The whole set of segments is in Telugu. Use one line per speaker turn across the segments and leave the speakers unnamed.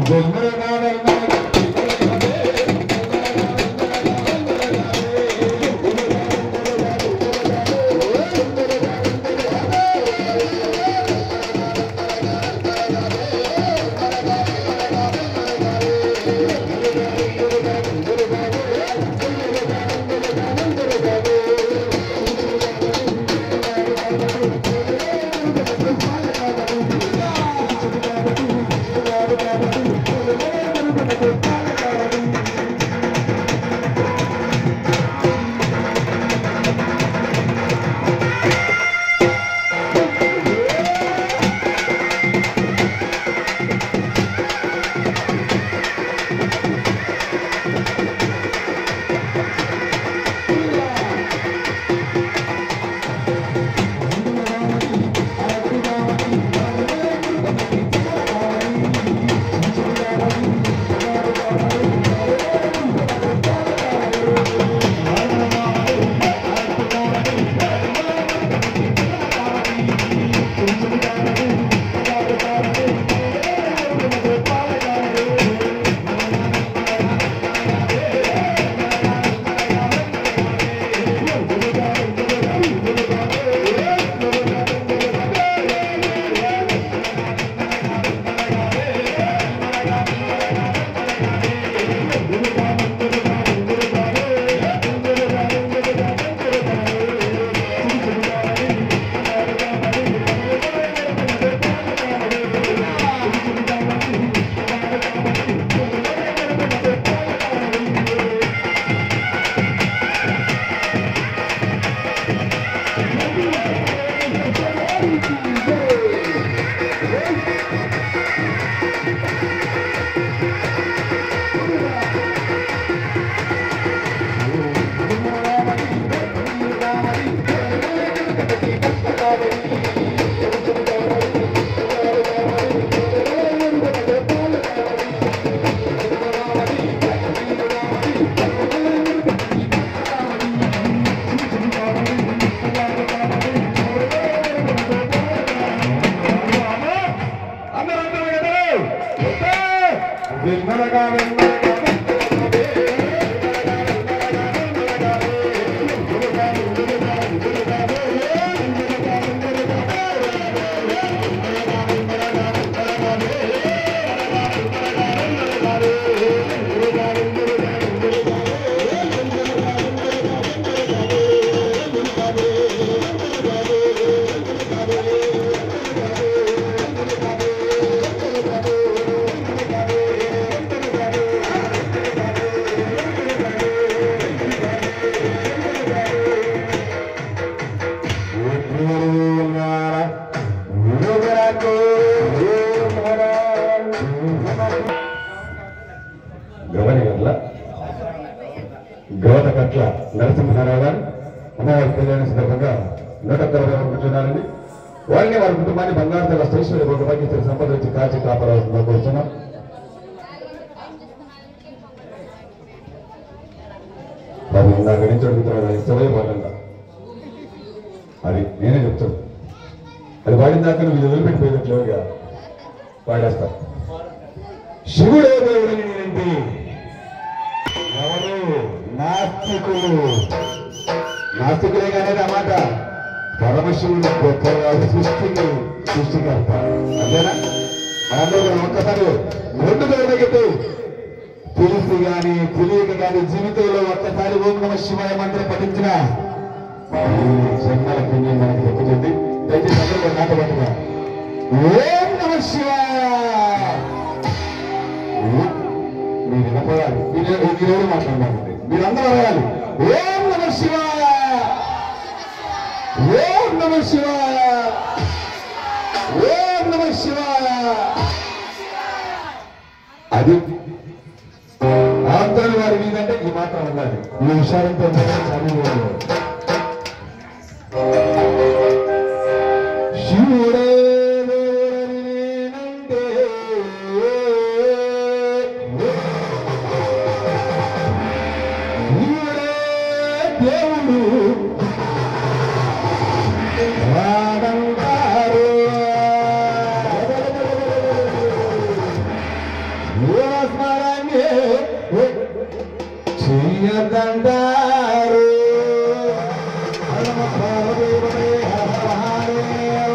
గవనిగర్ల గవత కట్ల నరసింహారావు గారు అమ్మవారి కళ్యాణ సందర్భంగా నూట తొంభై కూర్చున్నారని వారిని వారి కుటుంబాన్ని బంగారు తల స్టేషన్ ఒక భాగ్యత సంపద వచ్చి కాచి కాపాడాల్సిందిగా కోరుతున్నాం బాబు ఇందాక నుంచి అడుగుతున్నాడు ఇష్టమే పాడంట అది నేనే చెప్తాను అది పాడిన దాకా నువ్వు ఇది వదిలిపెట్టిపోయినట్లుగా పాడేస్తా శివుడే దేవుడని నేనంటే ఎవరు నాస్తికులు నాస్తికులే కానీ అన్నమాట పరమశివుడు గొప్పవాడు సృష్టిని సృష్టికర్త అంతేనా మనందరూ మనం ఒక్కసారి రెండు తరగతి తెలిసి గాని తెలియక గాని జీవితంలో ఒక్కసారి ఓం నమ శివాయ మంత్రం పఠించిన ఈ జన్మల పుణ్యం మనకు దక్కుతుంది దయచేసి అందరూ కూడా నాట పట్టుగా ఓం నమ శివాయ మీరు వినపోయాలి మీరు మీరెవరు మాట్లాడమండి మీరందరూ అడగాలి ఓం నమ శివాయ ఓం నమ శివాయ ఓం నమ శివాయ అది ఆంధ్రుల వారి మీదంటే ఈ మాత్రం ఉండాలి ఈ విషయాలతో చదువు శివుడే దేవుడని నేనంటే శివుడే దేవుడు వాడంటారు జగదంటారు హర మహాదేవనే హర మహాదేవ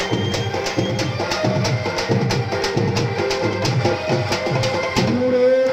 శివుడే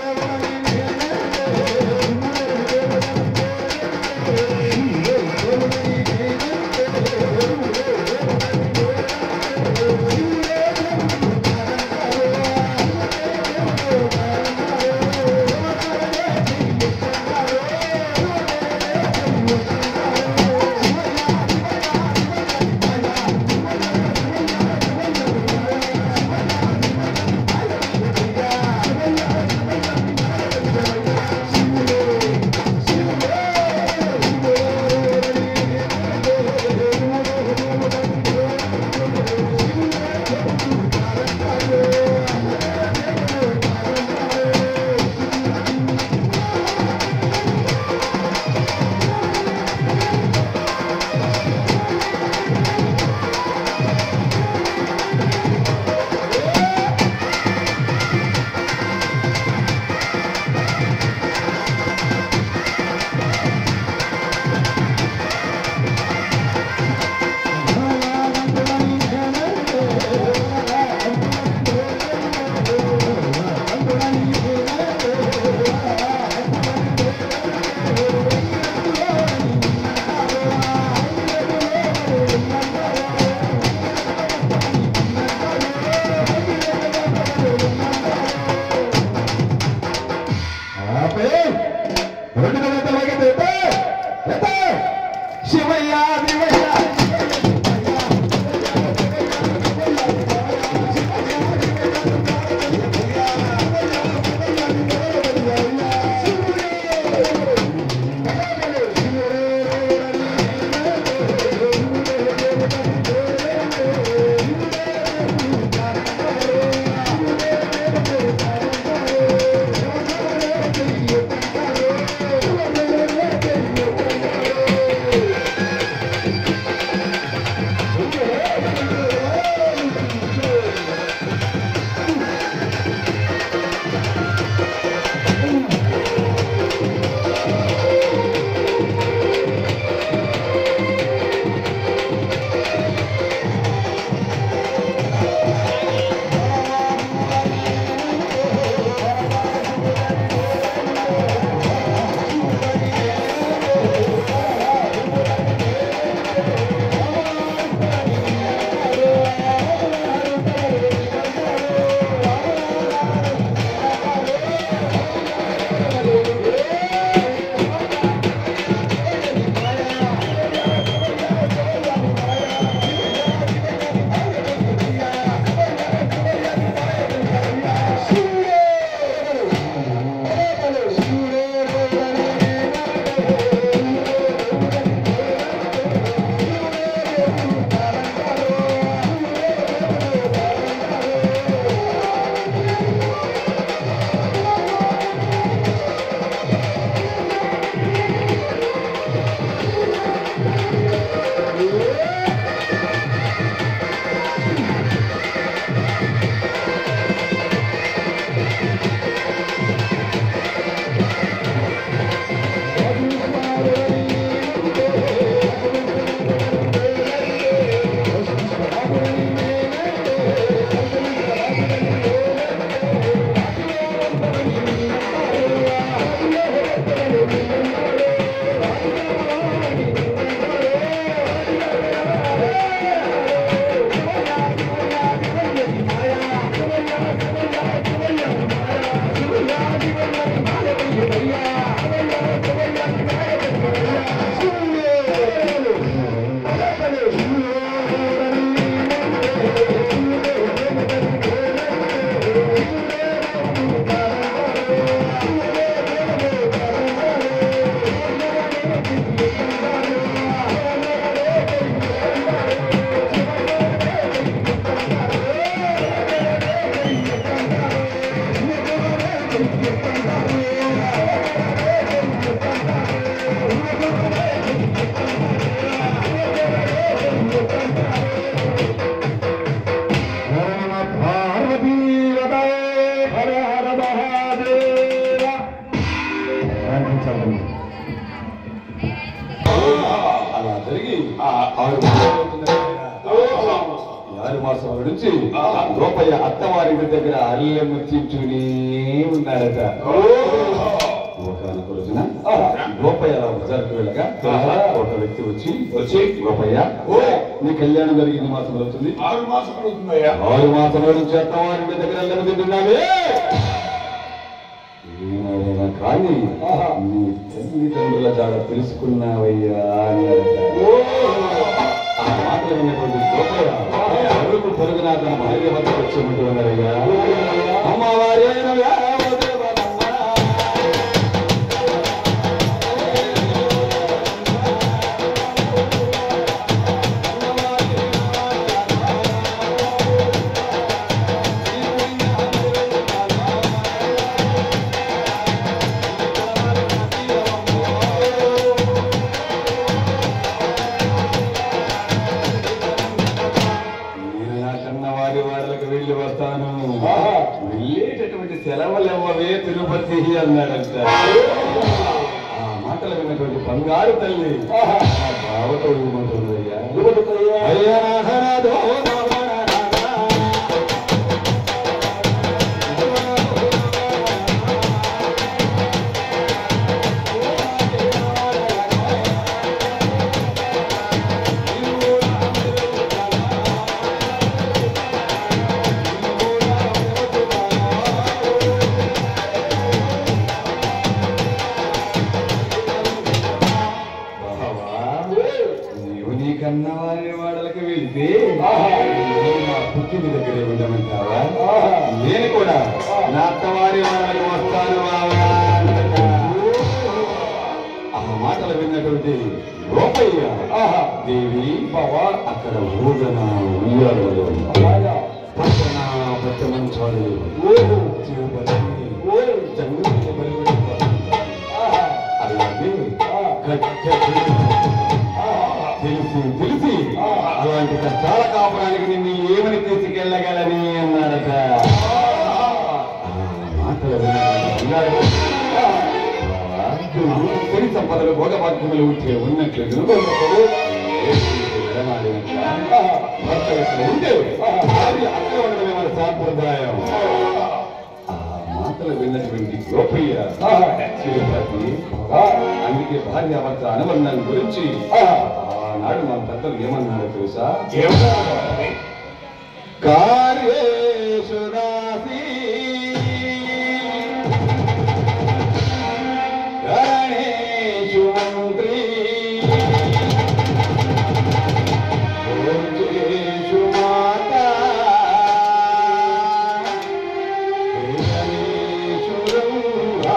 నుంచి గోపయ్య అత్తవారి ఇంటి దగ్గర అల్లె ముచ్చించుని ఉన్నాడట ఒకనొక రోజున గోపయ్య అలా బజార్కు వెళ్ళగా ఒక వ్యక్తి వచ్చి
వచ్చి
గోపయ్య
ఓ.
నీ కళ్యాణం జరిగి ఎన్ని మాసం అవుతుంది
ఆరు మాసం అవుతుందయ్యా
ఆరు మాసముల నుంచి అత్తవారి ఇంటి దగ్గర అల్లె తింటున్నావే ఏమైనా కానీ నీ తల్లిదండ్రుల జాడ తెలుసుకున్నావయ్యా అన్నాడట ఆ మాటలు విన్నటువంటి గోపయ్య అరుగు పరుగున తన భార్య వద్ద వచ్చి ఉన్నారయ్యా అమ్మవారి నేను నా కన్నవారి వాళ్ళకి వెళ్ళి వస్తాను వెళ్ళేటటువంటి సెలవులు ఇవ్వవే తిరుపతి అన్నాడంట ఆ మాటలు విన్నటువంటి బంగారు తల్లి ఆ బావతో ఏమంటుందయ్యా అయ్యా నాథనాథో నాథనాథా. బావా, నీవు నీ కన్నవారి వాడలకు వెళ్తే నేను నా పుట్టిన దగ్గరే ఉండమంటావా నేను కూడా నా అత్తవారి వాడలకు వస్తాను బావా అన్నట. ఆ మాటలు విన్నటువంటి గోపయ్య దేవి బావా అక్కడ ఊగన ఉయ్యాలలో పక్కన పచ్చ మంచాలు తిరుపతి జంగులు బలిపెట్టుకోవాలి. అలాగే కట్టె తెలిసి తెలిసి అలాంటి కష్టాల కాపురానికి నిన్ను ఏమని తీసుకెళ్ళగలని అన్నాడట ఆ మాటలు విన్నటువంటి బంగారు బావా, సిరి సంపదలు భోగభాగ్యములు ఉంటే ఉన్నట్లు వినుకున్నప్పుడు భర్త ఇక్కడ ఉంటే భార్య అక్కడ ఉండడమే మన సాంప్రదాయం ఆ మాటలు విన్నటువంటి గోపయ్య తిరుపతి అందుకే భార్య భర్త అనుబంధం గురించి ఆనాడు మన పెద్దలు ఏమన్నారో తెలుసా కార్యేషు రాసి గణేషు మంత్రి భోజేషు మాతా గణేషు రంగా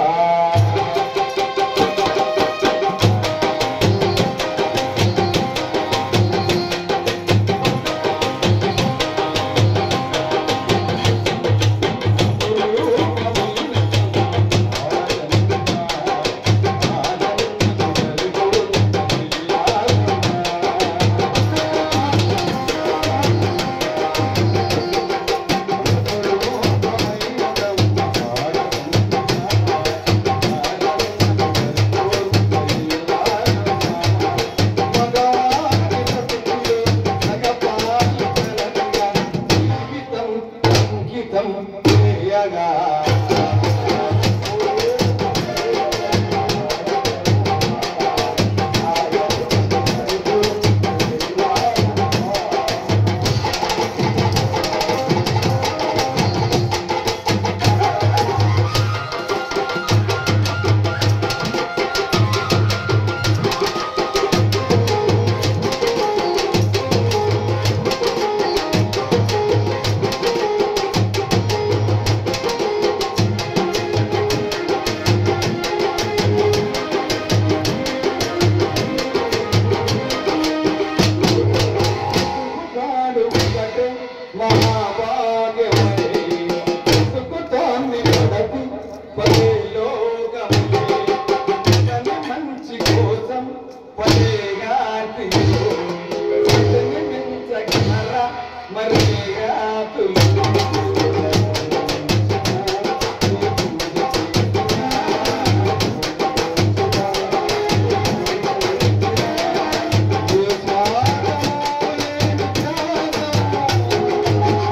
Yeah.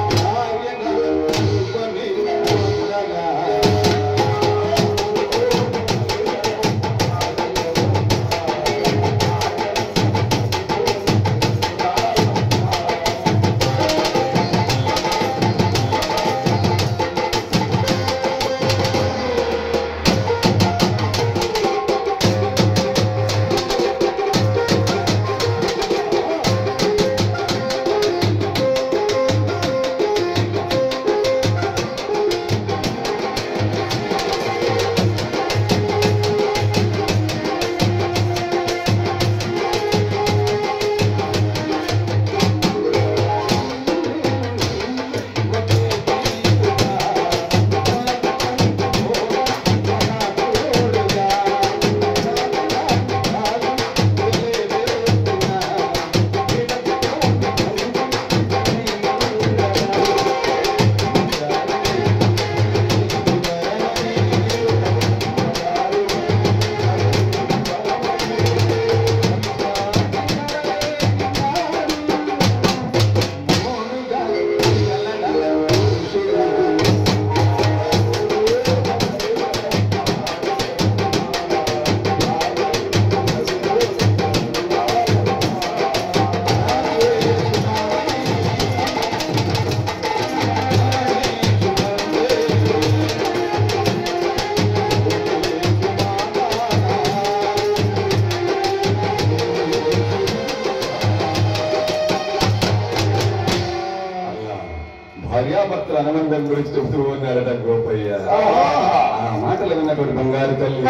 భార్యాభర్తల అనుబంధం గురించి చెబుతూ ఉన్నారట గోపయ్య ఆ మాటలు విన్నటువంటి బంగారు తల్లి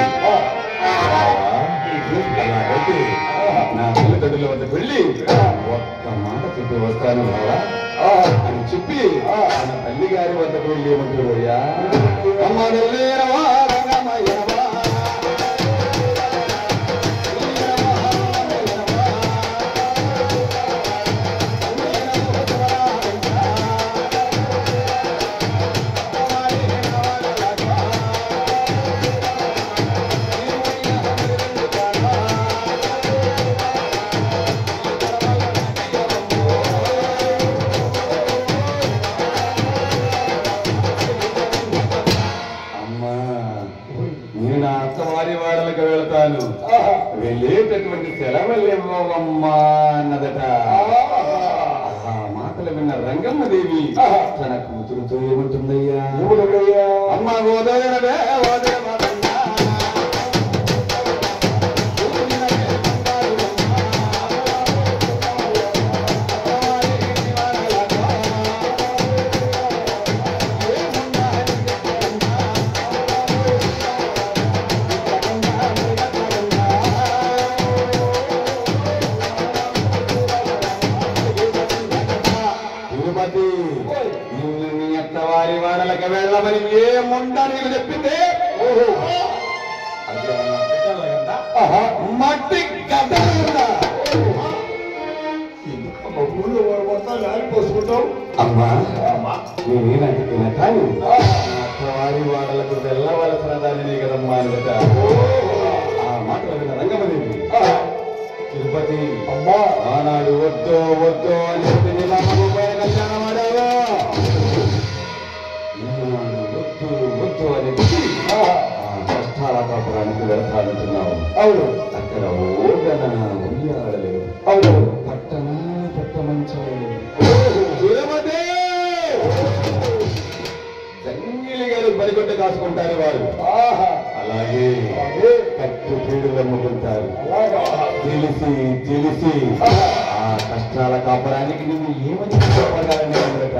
అలాగైతే నా తల్లిదండ్రుల వద్దకు వెళ్ళి ఒక్క మాట చెప్పి వస్తాను బావా అని చెప్పి మన తల్లి గారి వద్దకు వెళ్ళి ఏమంటారయ్యా అమ్మ నెల్లేరవా రంగమయ్యవా అమ్మా నేను నా అత్తవారి వాడలకు వెళతాను వెళ్ళేటటువంటి సెలవులు ఇవ్వవమ్మా అన్నదట ఆ మాటలు విన్న రంగమ్మ దేవి తన కూతురుతో ఏముంటుందయ్యా అమ్మ గోదరవే ఓదేవరన్నా. తిరుపతి నిన్ను నీ అత్తవారి వాడలకు వెళ్ళమని ఏ ముండ నీకు చెప్పింది అది ఏమన్నా మట్టి గడ్డ అమ్మా నేనేనంటే తిన కానీ నా అత్తవారి వాడలకు వెళ్ళవలసిన దానిని కదమ్మా అనట ఆ మాటలు విన్న రంగమదేవి తిరుపతి
అమ్మా
ఆనాడు వద్దో వద్దో అని చెప్పి నీ మామకు పోయి కళ్యాణం ఆడావా ఈనాడు వద్దు వద్దు అని చెప్పి ఆ కష్టాల కాపురానికి వెళతానంటున్నావు
అవును
అక్కడ ఓడన ఉయ్యాడలేవు
అవును
పట్టణ పట్టమంచాలు తిరుపతి జంగిలి గారు బరిగొడ్డ కాసుకుంటారు వారు
ఆహా
అలాగే
అదే
కట్టు పీడులు అమ్ముకుంటారు
అలాగా
తెలిసి తెలిసి ఆ కష్టాల కాపడానికి నువ్వు ఏమని చెప్పగలని అందరట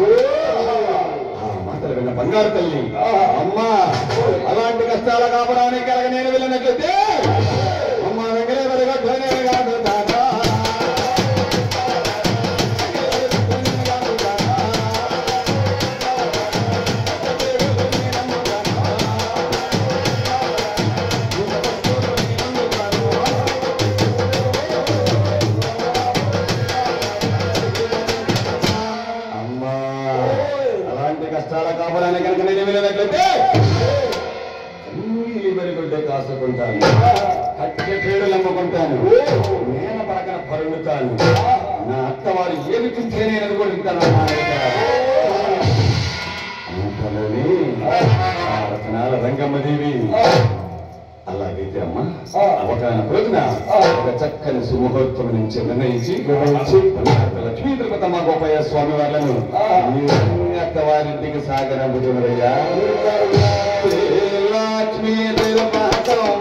ఆ మాటలు విన్న బంగారు తల్లి అమ్మా అలాంటి కష్టాల కాపడానికి కలగ నేను వెళ్ళినట్లయితే అమ్మ వెంకటే పరిగొడ్డనే కాదు తాతా. అమ్మా అలాంటి కష్టాల కాపడానికి కనుక నేను వెళ్ళినట్లయితే నీలి మరిగొడ్డే కాసుకుంటాను కట్టె పేడులు అమ్ముకుంటాను నేను పడకన పరుగుతాను నా అత్తవారు ఏమి చూస్తే నేను అనుకుంటాను అంతలోని ఆ రతనాల రంగమ్మదేవి అలాగైతే అమ్మా ఒక రోజున ఒక చక్కని సుముహూర్తం నుంచి నిర్ణయించి లక్ష్మీ తిరుపతమ్మ గోపయ్య స్వామి వాళ్ళను ఈ అత్తవారింటికి సాగరంపుతున్నదయ్యా లక్ష్మీ తిరుపతమ్మ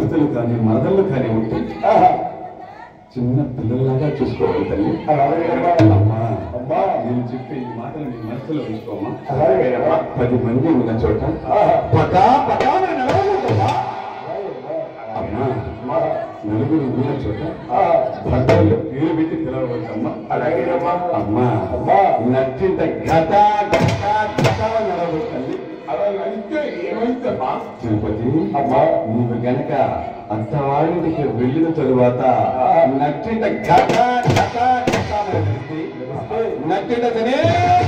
మరుతలు కానీ మరదళ్ళు కానీ ఉంటే
ఆహా.
చిన్న పిల్లల్లాగా చూసుకోవాలి తల్లి
అలాగేనమ్మా.
అమ్మా
అమ్మా.
నేను చెప్పే ఈ మాటలు నీ మనసులో ఉంచుకోమ్మా
అలాగేనమ్మా.
పది మంది ఉన్న చోట
ఆహా.
పటా పటాన నిలబడకూడదమ్మా. అమ్మా
అమ్మా.
నలుగురు ఉన్న చోట
ఆహా.
భర్తలు పేరు పెట్టి పిలవవద్దమ్మా
అలాగేనమ్మా.
అమ్మా
అమ్మా.
నచ్చింత గత గత గత నడవద్దండి
అలా నడిస్తే ఏమైందమ్మా
తిరుపతి
అమ్మా.
నీవు గనక అత్తవారింటికి వెళ్ళిన తరువాత నచ్చింత గత గత గత నడిస్తే నచ్చింత సరే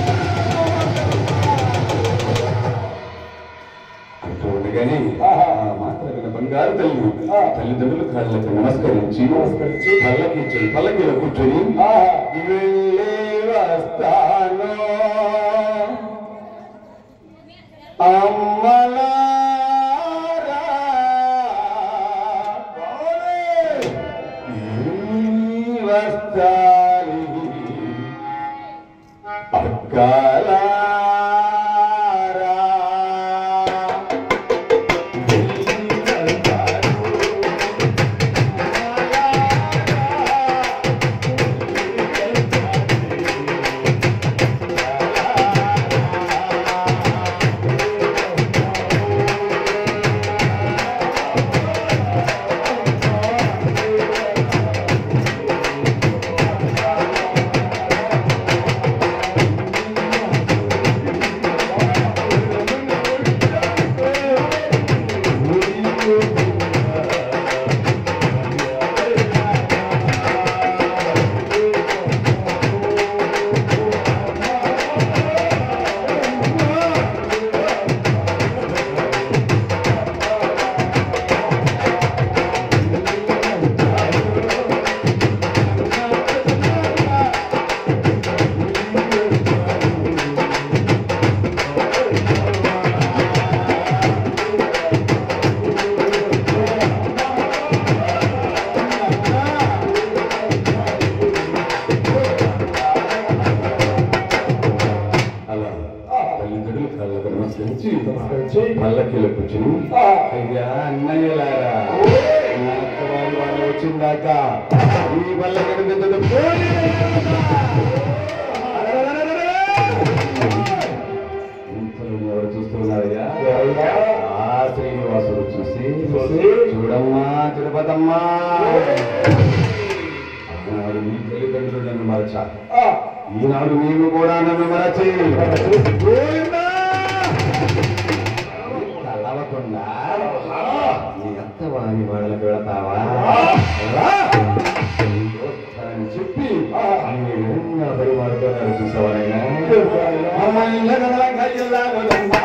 అంటూ ఉండగానే
ఆహా.
ఆ మాట్లాడిన బంగారు తల్లి
ఆ.
తల్లిదండ్రులు కాళ్ళకి నమస్కరించి
నమస్కరించి
పల్లకి పల్లకిలో కూర్చొని
ఆహా.
వెళ్ళి వస్తాను అమ్మలారా ఈ వస్తాలి అక్కలారా వెళ్ళి వస్తాను అలా తల్లిదండ్రులు కళ్ళకు నమస్కరించి
నమస్కరించి
పల్లకిలో కూర్చుని
ఆ.
అయ్యా అన్నయ్యలారా నా అత్తవారి వాళ్ళు వచ్చిందాక ఈ వల్ల కనిపించదు ఇంతలో ఎవరు చూస్తున్నారయ్యా
ఎవరయ్యా?
ఆ శ్రీనివాసుడు చూసి
చూసి,
చూడమ్మా తిరుపతమ్మా ఆనాడు నీ తల్లిదండ్రులు నన్ను మరచా
ఆ.
ఈనాడు నీవు కూడా నన్ను మరచి గోవిందా! కలవకుండా నీ అత్తవాని వాళ్ళకి వెళతావా రా! వస్తానని చెప్పి నీ విధంగా పరిమాడుతున్నారు చూసావనైనా అమ్మాయి లగలగ ఇలా వదంబా.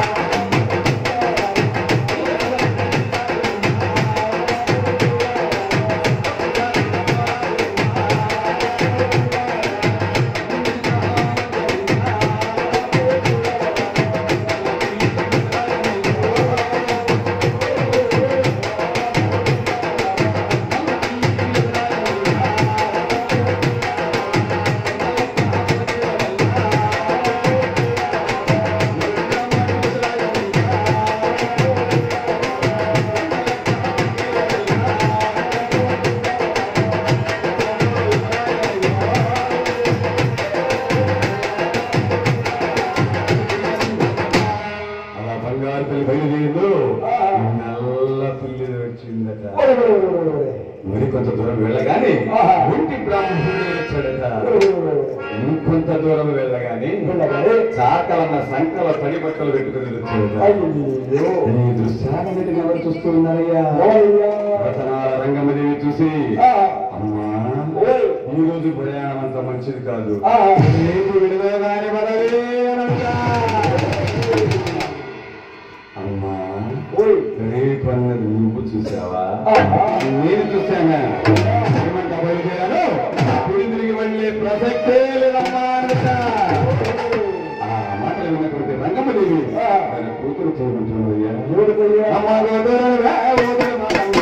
అలా బంగారు తల్లి బయలుదేరిందో నల్ల పిల్లి వచ్చిందట
ఒరే, ఒరే, ఒరే, ఒరే, ఒరే.
మరి కొంత దూరం వెళ్ళగానే
ఆహా.
ఒంటి బ్రాహ్మణుడు వచ్చాడట
ఒరే, ఒరే, ఒరే.
ఇంకొంత దూరం వెళ్ళగానే
వెళ్ళగానే
చాకలన్న సంకల పని బట్టలు పెట్టుకుని వచ్చాడట
అయ్యో.
ఈ దృశ్యాన్ని ఎవరు చూస్తూ ఉన్నారయ్యా
ఎవరయ్యా?
రతనాల రంగమదేవి చూసి
ఆ.
అమ్మా
ఓయ్.
ఈ రోజు ప్రయాణం అంత మంచిది కాదు
ఆ.
రేపు విడుదలగానే పదవే అనంట. అమ్మా
ఓయ్.
రేపు అన్నది నువ్వు చూసావా
ఆహా.
నేను చూశానా ఏమంట బయలుదేరాను తిరిగి తిరిగి వెళ్ళే ప్రసక్తే లేదమ్మా అనట. ఆ మాటలు విన్నటువంటి రంగమ్మదేవి
ఆ.
తన కూతురు చేయమంటున్నదయ్యా
ఎవరికయ్యా?
అమ్మ గోదరరా, గోదరమారమ్మా.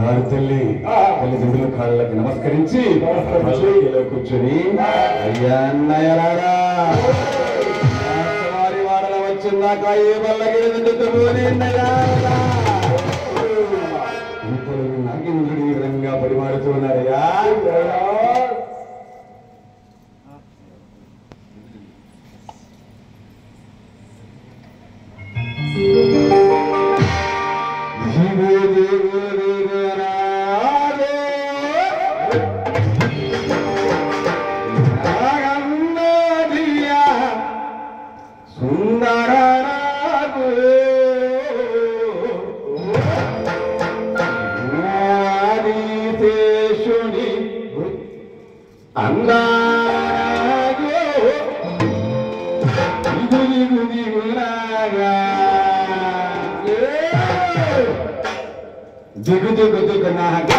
బంగారు తల్లి తల్లిదండ్రుల కాళ్ళకి నమస్కరించి పల్లకీలో కూర్చొని అయ్యా అన్నయ్యలారా వారి వాడల వచ్చిందాక ఏ పల్లకి నాగేంద్రుడు ఈ విధంగా పరిమాడుతున్నారయ్యా దిగు దిగు దిగు రారే. నాగన్నదియా సుందరరాగు. ఆదిశేషుని అందాగు. దిగు దిగు దిగు రాగా. దిగు దిగు దిగు నాగా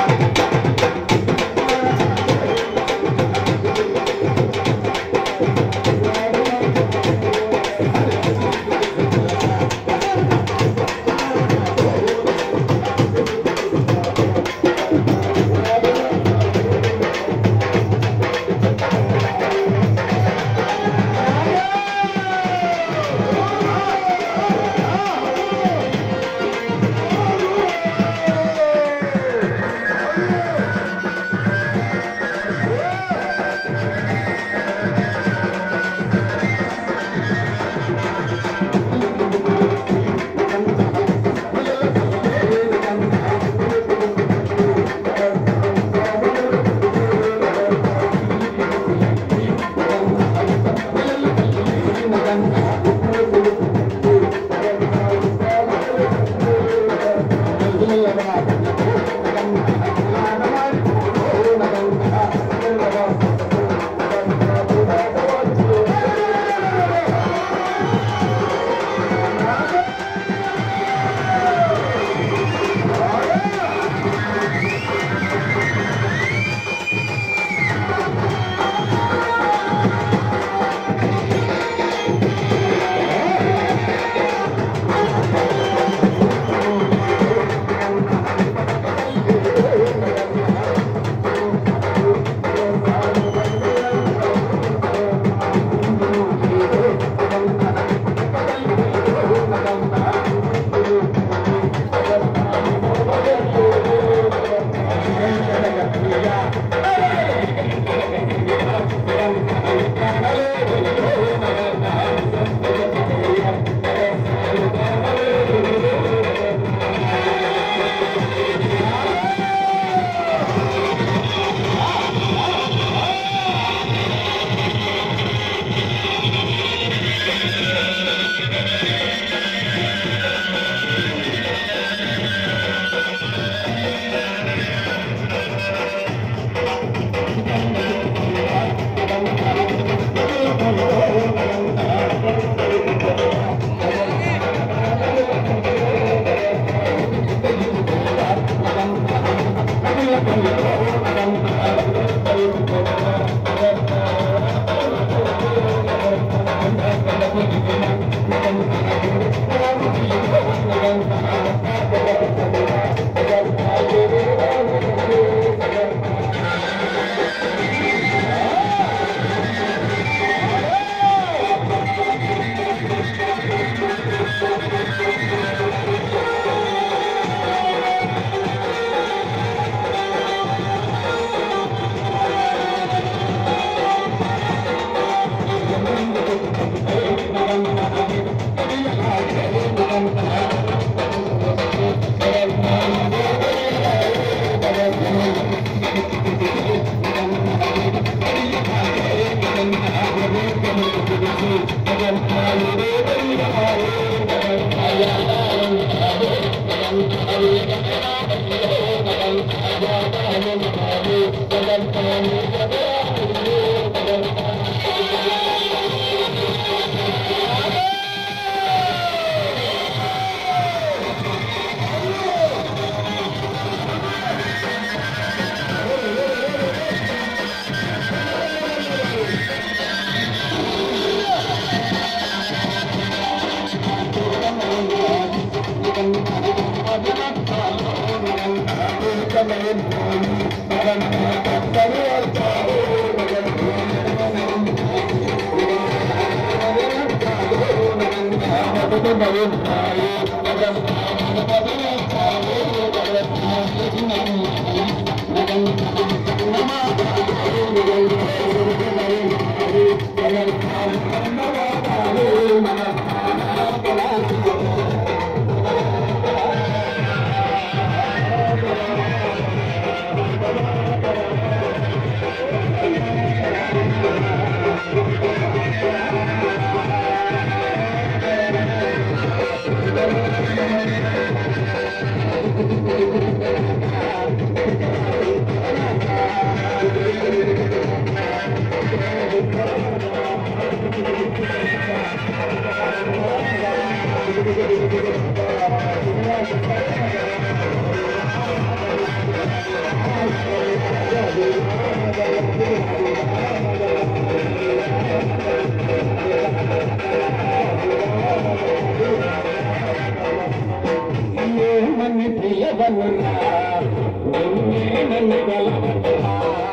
Thank you.
ఏమని ప్రియవనురా నిన్నేనని గలవనురా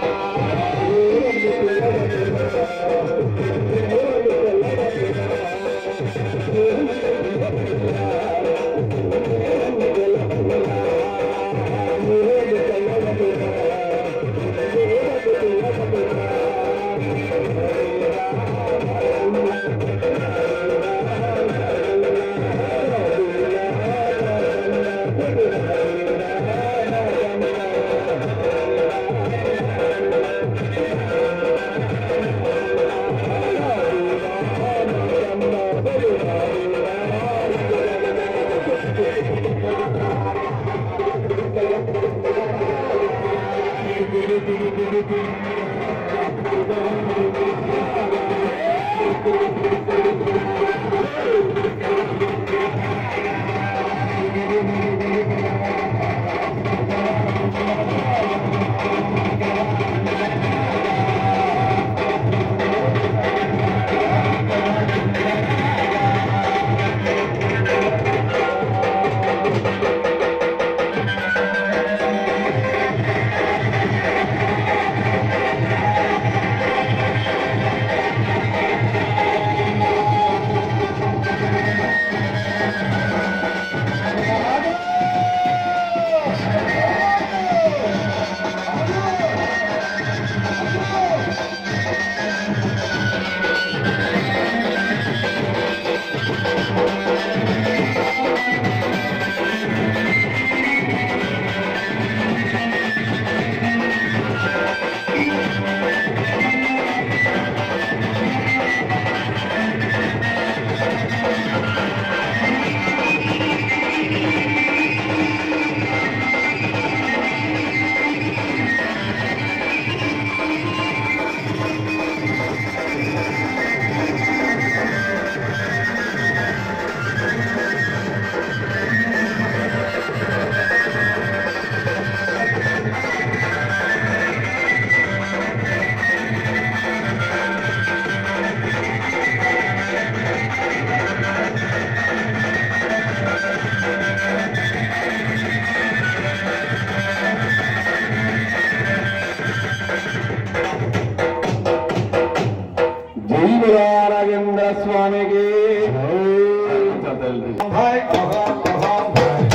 జై రాఘవేంద్ర స్వామికి
హాయ్ ఆహా ఆహా హాయ్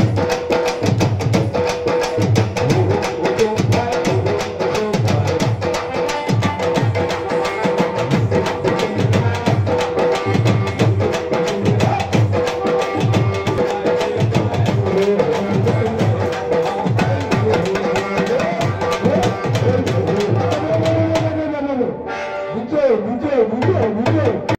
ముంచో ముంచో ముంచో ముంచో